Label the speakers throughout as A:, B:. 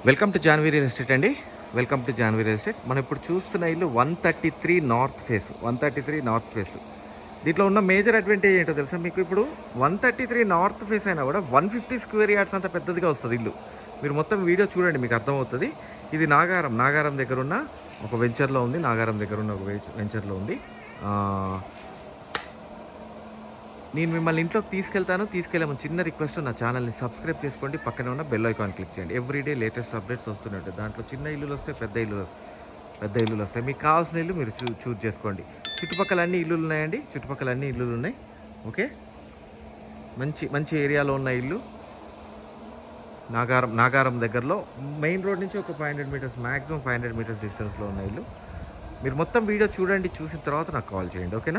A: welcome to Janvi real estate అండి welcome to Janvi real estate మనం ఇప్పుడు చూస్తున్న ఇల్లు one thirty three north face one thirty three north face దీంట్లో ఉన్న మేజర్ అడ్వాంటేజ్ ఏంటో తెలుసా మీకు ఇప్పుడు one thirty three north face అయినా కూడా వన్ ఫిఫ్టీ స్క్వేర్ యార్డ్స్ అంత పెద్దదిగా వస్తుంది ఇల్లు మీరు మొత్తం వీడియో చూడండి మీకు అర్థమవుతుంది ఇది నాగారం నాగారం దగ్గర ఉన్న ఒక వెంచర్లో ఉంది నాగారం దగ్గర ఉన్న ఒక వెంచ- వెంచర్లో ఉంది ఆ, నేను మిమ్మల్ని ఇంట్లోకి తీసుకెళ్తాను తీసుకెళ్ళే ముందు చిన్న రిక్వెస్ట్ నా ఛానల్ని సబ్స్క్రైబ్ చేసుకోండి పక్కనే ఉన్న బెల్ ఐకాన్ క్లిక్ చేయండి ఎవ్రీడే లేటెస్ట్ అప్డేట్స్ వస్తున్నాయి దాంట్లో చిన్న ఇల్లులు వస్తాయి పెద్ద ఇల్లులు వస్తాయి పెద్ద ఇల్లులు వస్తాయి మీకు కావాల్సిన ఇల్లు మీరు చూ చూజ్ చేసుకోండి చుట్టుపక్కల అన్ని ఇల్లులు ఉన్నాయండి చుట్టుపక్కల అన్ని ఇల్లులు ఉన్నాయి ఓకే మంచి మంచి ఏరియాలో ఉన్న ఇల్లు నాగారం నాగారం దగ్గరలో మెయిన్ రోడ్ నుంచి ఒక five hundred metres maximum five hundred metres డిస్టెన్స్లో ఉన్న ఇల్లు మీరు మొత్తం వీడియో చూడండి చూసిన తర్వాత నాకు కాల్ చేయండి ఓకేనా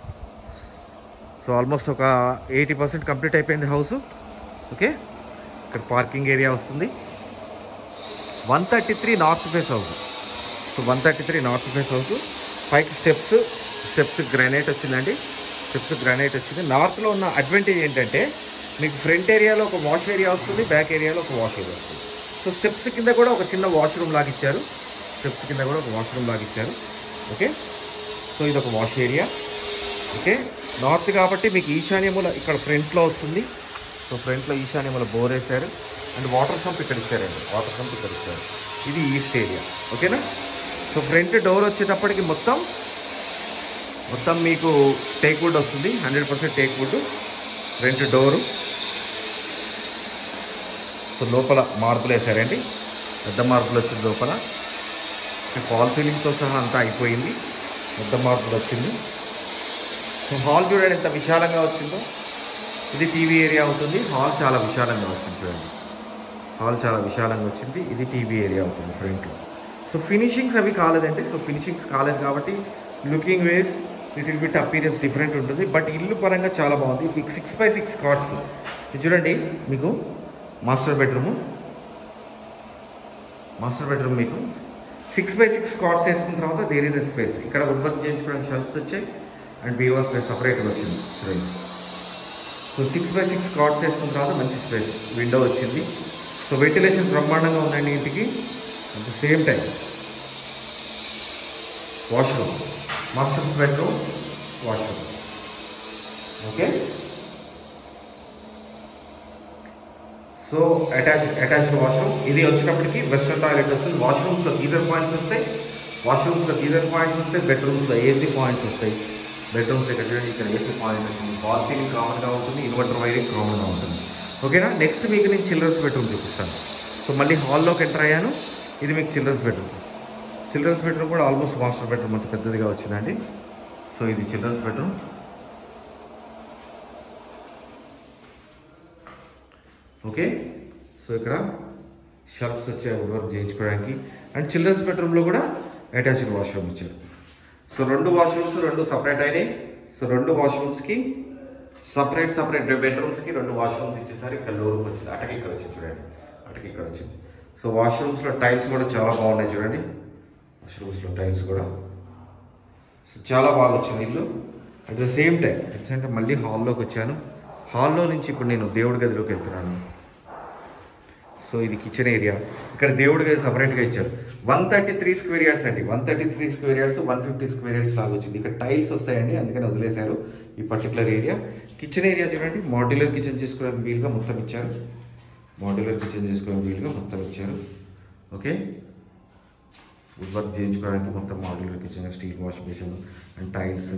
A: సో ఆల్మోస్ట్ ఒక ఎయిటీ పర్సెంట్ కంప్లీట్ అయిపోయింది హౌస్ ఓకే ఇక్కడ పార్కింగ్ ఏరియా వస్తుంది one thirty three north face house so one thirty three north face house పైకి స్టెప్స్ స్టెప్స్ గ్రానైట్ వచ్చిందండి స్టెప్స్ గ్రానైట్ వచ్చింది నార్త్లో ఉన్న అడ్వాంటేజ్ ఏంటంటే మీకు ఫ్రంట్ ఏరియాలో ఒక వాష్ ఏరియా వస్తుంది బ్యాక్ ఏరియాలో ఒక వాష్ ఏరియా వస్తుంది సో స్టెప్స్ కింద కూడా ఒక చిన్న వాష్రూమ్ లాగా ఇచ్చారు స్టెప్స్ కింద కూడా ఒక వాష్రూమ్ లాగా ఇచ్చారు ఓకే సో ఇది ఒక వాష్ ఏరియా ఓకే నార్త్ కాబట్టి మీకు ఈశాన్యముల ఇక్కడ ఫ్రంట్లో వస్తుంది సో ఫ్రంట్లో ఈశాన్యముల బోర్ వేశారు అండ్ వాటర్ సంప్ ఇక్కడ ఇచ్చారండి వాటర్ సంప్ ఇక్కడ ఇచ్చారు ఇది ఈస్ట్ ఏరియా ఓకేనా సో ఫ్రంట్ డోర్ వచ్చేటప్పటికి మొత్తం మొత్తం మీకు టేక్ వుడ్ వస్తుంది hundred percent teak wood front door so లోపల మార్పులు వేశారండి పెద్ద మార్పులు వచ్చింది లోపల ఫాల్ సీలింగ్తో సహా అంతా అయిపోయింది పెద్ద మార్పులు వచ్చింది సో హాల్ చూడండి ఎంత విశాలంగా వచ్చిందో ఇది టీవీ ఏరియా అవుతుంది హాల్ చాలా విశాలంగా వచ్చింది చూడండి హాల్ చాలా విశాలంగా వచ్చింది ఇది టీవీ ఏరియా అవుతుంది ఫ్రంట్లో సో ఫినిషింగ్స్ అవి కాలేదంటే సో ఫినిషింగ్స్ కాలేదు కాబట్టి looking ways little bit appearance different ఉంటుంది బట్ ఇల్లు పరంగా చాలా బాగుంది మీకు సిక్స్ బై సిక్స్ కార్డ్స్ ఇది చూడండి మీకు మాస్టర్ బెడ్రూము మాస్టర్ బెడ్రూమ్ మీకు సిక్స్ బై సిక్స్ కార్డ్స్ వేసుకున్న తర్వాత దేర్ ఇస్ ఎ స్పేస్ ఇక్కడ వుడ్ వర్క్ చేయించుకోవడానికి షెల్ఫ్స్ వచ్చాయి అండ్ బీవో స్పేస్ సపరేట్గా వచ్చింది చూడండి so six by six cards వేసుకున్న తర్వాత మంచి స్పేస్ విండో వచ్చింది సో వెంటిలేషన్ బ్రహ్మాండంగా ఉందండి ఇంటికి at the same time washroom masters bedroom washroom okay so attach attached washroom ఇది వచ్చేటప్పటికి వెస్టర్న్ టాయిలెట్ వస్తుంది వాష్రూమ్స్లో గీజర్ పాయింట్స్ వస్తాయి వాష్రూమ్స్లో గీజర్ పాయింట్స్ వస్తాయి బెడ్రూమ్స్లో ఏసీ పాయింట్స్ వస్తాయి బెడ్రూమ్స్ ఇక్కడ చూడండి ఇక్కడ ఏసీ పాయింట్ వస్తుంది వాల్ సీలింగ్ కామన్గా ఉంటుంది ఇన్వర్టర్ వైరింగ్ కామన్గా ఉంటుంది ఓకేనా నెక్స్ట్ మీకు నేను చిల్డ్రన్స్ బెడ్రూమ్ చూపిస్తాను సో మళ్ళీ హాల్లోకి ఎంటర్ అయ్యాను ఇది మీకు చిల్డ్రన్స్ బెడ్రూమ్ చిల్డ్రన్స్ బెడ్రూమ్ కూడా ఆల్మోస్ట్ మాస్టర్ బెడ్రూమ్ అంత పెద్దదిగా వచ్చిందండి సో ఇది చిల్డ్రన్స్ బెడ్రూమ్ ఓకే సో ఇక్కడ షెల్ఫ్స్ వచ్చాయి వుడ్ వర్క్ చేయించుకోవడానికి అండ్ చిల్డ్రన్స్ బెడ్రూమ్లో కూడా అటాచ్డ్ వాష్రూమ్ ఇచ్చారు సో రెండు వాష్రూమ్స్ రెండు సపరేట్ అయినాయి సో రెండు వాష్రూమ్స్కి సపరేట్ సపరేట్ బెడ్రూమ్స్కి రెండు వాష్రూమ్స్ ఇచ్చేసరికి ఇక్కడ లోరూమ్ వచ్చింది అటకి ఇక్కడ వచ్చింది చూడండి అటకి ఇక్కడ వచ్చింది సో వాష్రూమ్స్లో టైల్స్ కూడా చాలా బాగున్నాయి చూడండి వాష్రూమ్స్లో టైల్స్ కూడా సో చాలా బాగా వచ్చింది ఇల్లు అట్ ద సేమ్ టైం అంటే మళ్ళీ హాల్లోకి వచ్చాను హాల్లో నుంచి ఇప్పుడు నేను దేవుడి గదిలోకి వెళ్తున్నాను సో ఇది కిచెన్ ఏరియా ఇక్కడ దేవుడి గది సపరేట్గా ఇచ్చారు one thirty three square yards అండి one thirty three square yards one fifty square yards లాగా వచ్చింది ఇక్కడ టైల్స్ వస్తాయండి అందుకని వదిలేశారు ఈ పర్టికులర్ ఏరియా కిచెన్ ఏరియా చూడండి మాడ్యులర్ కిచెన్ చేసుకోవడానికి వీలుగా మొత్తం ఇచ్చారు మాడ్యులర్ కిచెన్ చేసుకోవడానికి వీలుగా మొత్తం ఇచ్చారు ఓకే వుడ్ వర్క్ చేయించుకోవడానికి మొత్తం modular kitchen steel wash basin and tiles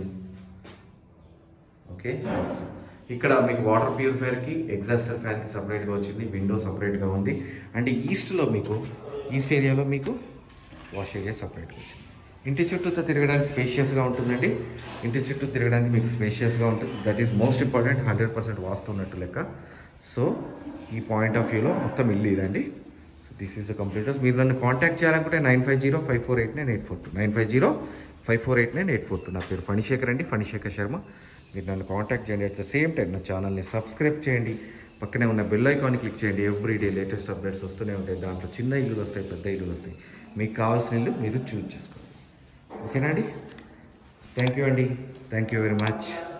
A: okay shops ఇక్కడ మీకు వాటర్ ప్యూరిఫైయర్కి ఎగ్జాస్టర్ ఫ్యాన్కి సపరేట్గా వచ్చింది విండో సపరేట్గా ఉంది అండ్ ఈస్ట్లో మీకు ఈస్ట్ ఏరియాలో మీకు వాష్ ఏరియా సపరేట్గా వచ్చింది ఇంటి చుట్టూతో తిరగడానికి స్పేషియస్గా ఉంటుందండి ఇంటి చుట్టూ తిరగడానికి మీకు స్పేషియస్గా ఉంటుంది that is most important hundred percent vastu ఉన్నట్టు లెక్క సో ఈ పాయింట్ ఆఫ్ వ్యూలో మొత్తం ఇల్లు ఇదండి దిస్ ఈస్ ద కంప్లీటర్స్ మీరు నన్ను కాంటాక్ట్ చేయాలనుకుంటే nine five zero five four eight nine eight four two nine five zero five four eight nine eight four two నా పేరు ఫణిశేఖర్ అండి ఫణిశేఖర్ శర్మ మీరు నన్ను కాంటాక్ట్ చేయండి అట్ ద సేమ్ టైం నా ఛానల్ని సబ్స్క్రైబ్ చేయండి పక్కనే ఉన్న బెల్ ఐకాన్ని క్లిక్ చేయండి ఎవ్రీ డే లేటెస్ట్ అప్డేట్స్ వస్తూనే ఉంటాయి దాంట్లో చిన్న ఇల్లులు వస్తాయి పెద్ద ఇల్లులు వస్తాయి మీకు కావాల్సిన ఇల్లు మీరు చూజ్ చేసుకోండి ఓకేనా అండి థ్యాంక్ యూ అండి థ్యాంక్ యూ వెరీ మచ్